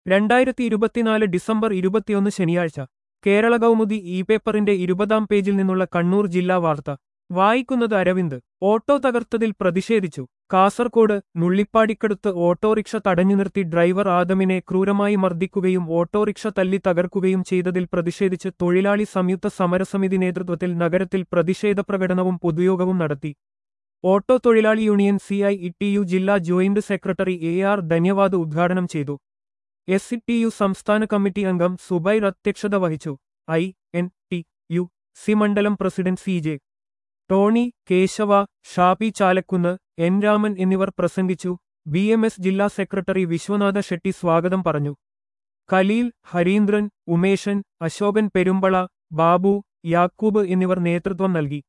രണ്ടായിരത്തി ഇരുപത്തിനാല് ഡിസംബർ ഇരുപത്തിയൊന്ന് ശനിയാഴ്ച കേരള കൗമുദി ഇ പേപ്പറിന്റെ ഇരുപതാം പേജിൽ നിന്നുള്ള കണ്ണൂർ ജില്ലാ വാർത്ത വായിക്കുന്നത് അരവിന്ദ് ഓട്ടോ തകർത്തതിൽ പ്രതിഷേധിച്ചു കാസർകോട് നുള്ളിപ്പാടിക്കടുത്ത് ഓട്ടോറിക്ഷ തടഞ്ഞു നിർത്തി ഡ്രൈവർ ആദമിനെ ക്രൂരമായി മർദ്ദിക്കുകയും ഓട്ടോറിക്ഷ തല്ലി തകർക്കുകയും ചെയ്തതിൽ പ്രതിഷേധിച്ച് തൊഴിലാളി സംയുക്ത സമരസമിതി നേതൃത്വത്തിൽ നഗരത്തിൽ പ്രതിഷേധ പ്രകടനവും പൊതുയോഗവും നടത്തി ഓട്ടോ തൊഴിലാളി union C I T U യു ജില്ലാ joint secretary A R Dhanyavad ഉദ്ഘാടനം ചെയ്തു എസ് ടി യു സംസ്ഥാന കമ്മിറ്റി അംഗം സുബൈർ അധ്യക്ഷത വഹിച്ചു I N T U C മണ്ഡലം president C J Tony Keshava Shafi Chalakkunnu N Raman എന്നിവർ പ്രസംഗിച്ചു ബി എം എസ് ജില്ലാ സെക്രട്ടറി വിശ്വനാഥ ഷെട്ടി സ്വാഗതം പറഞ്ഞു ഖലീൽ ഹരീന്ദ്രൻ ഉമേശൻ അശോകൻ പെരുമ്പള ബാബു യാക്കൂബ് എന്നിവർ നേതൃത്വം നൽകി